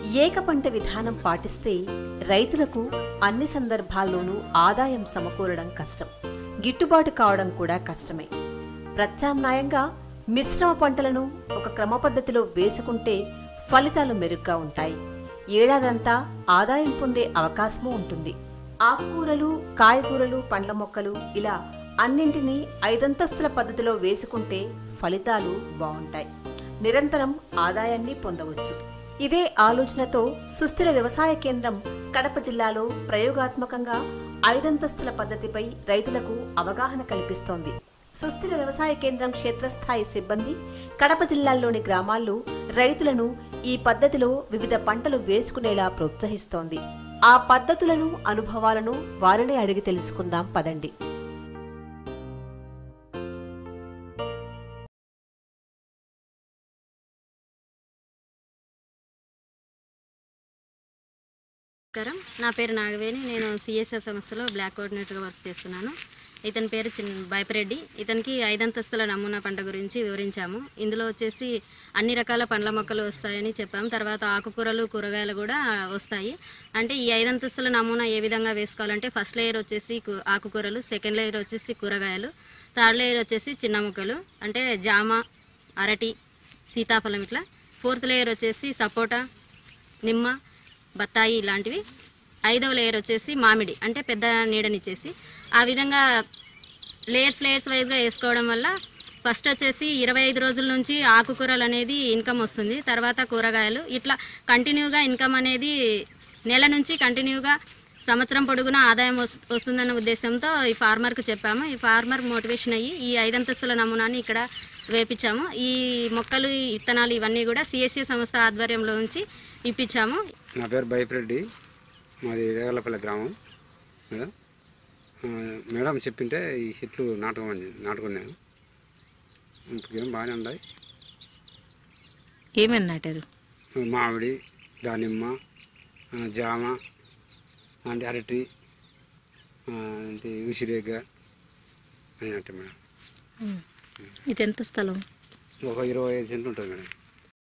ఏకపంట విధానం పాటిస్తే రైతులకు అన్ని సందర్భాల్లోనూ ఆదాయం సమకూరడం కష్టం గిట్టుబాటు కావడం కూడా కష్టమే ప్రత్యామ్నాయంగా మిశ్రమ పంటలను ఒక క్రమ పద్ధతిలో వేసుకుంటే ఫలితాలు మెరుగ్గా ఉంటాయి ఏడాదంతా ఆదాయం పొందే అవకాశమూ ఉంటుంది ఆకుకూరలు కాయగూరలు పండ్ల మొక్కలు ఇలా అన్నింటినీ ఐదంతస్తుల పద్ధతిలో వేసుకుంటే ఫలితాలు బాగుంటాయి నిరంతరం ఆదాయాన్ని పొందవచ్చు ఇదే ఆలోచనతో సుస్థిర వ్యవసాయ కేంద్రం కడప జిల్లాలో ప్రయోగాత్మకంగా ఐదంతస్తుల పద్ధతిపై రైతులకు అవగాహన కల్పిస్తోంది సుస్థిర వ్యవసాయ కేంద్రం క్షేత్రస్థాయి సిబ్బంది కడప జిల్లాల్లోని గ్రామాల్లో రైతులను ఈ పద్ధతిలో వివిధ పంటలు వేసుకునేలా ప్రోత్సహిస్తోంది ఆ పద్ధతులను అనుభవాలను వారినే అడిగి తెలుసుకుందాం పదండి నమస్కారం నా పేరు నాగవేణి నేను సిఎస్ఆర్ సంస్థలో బ్లాక్ కోఆర్డినేటర్గా వర్క్ చేస్తున్నాను ఇతని పేరు చిన్ బైపరెడ్డి ఇతనికి ఐదంతస్తుల నమూనా పంట గురించి వివరించాము ఇందులో వచ్చేసి అన్ని రకాల పండ్ల మొక్కలు వస్తాయని చెప్పాము తర్వాత ఆకుకూరలు కూరగాయలు కూడా వస్తాయి అంటే ఈ ఐదంతస్తుల నమూనా ఏ విధంగా వేసుకోవాలంటే ఫస్ట్ లేయర్ వచ్చేసి కు- ఆకుకూరలు సెకండ్ లేయర్ వచ్చేసి కూరగాయలు థర్డ్ లేయర్ వచ్చేసి చిన్న మొక్కలు అంటే జామ అరటి సీతాఫలం ఇట్లా ఫోర్త్ లేయర్ వచ్చేసి సపోటా నిమ్మ బత్తాయి ఇలాంటివి ఐదవ లేయర్ వచ్చేసి మామిడి అంటే పెద్ద నీడనిచ్చేసి ఆ విధంగా లేయర్స్ లేయర్స్ వైజ్గా వేసుకోవడం వల్ల ఫస్ట్ వచ్చేసి ఇరవై ఐదు రోజుల నుంచి ఆకుకూరలు అనేది ఇన్కమ్ వస్తుంది తర్వాత కూరగాయలు ఇట్లా కంటిన్యూగా ఇన్కమ్ అనేది నెల నుంచి కంటిన్యూగా సంవత్సరం పొడుగునా ఆదాయం వస్- వస్తుందన్న ఉద్దేశంతో ఈ ఫార్మర్కు చెప్పాము ఈ ఫార్మర్ మోటివేషన్ అయ్యి ఈ ఐదంతస్తుల నమూనాని ఇక్కడ వేపించాము ఈ మొక్కలు ఈ విత్తనాలు ఇవన్నీ కూడా సిఎస్సి సంస్థ ఆధ్వర్యంలో ఉంచి ఇప్పించాము నా పేరు బైపిరెడ్డి మాది రేగలపల్లి గ్రామం మేడం ఆ, మేడం చెప్పింటే ఈ చెట్లు నాటుకోమని నాటుకున్నాను ఇంకేం బాగానే ఉన్నాయి ఏమని నాటారు మామిడి దానిమ్మ ఆ, జామ అంటే అరటి ఆ, అంటే ఉసిరేగ అని అంటే మేడం ఇది ఎంత స్థలం ఒక ఇరవై ఐదు సెంట్లు ఉంటుంది మేడం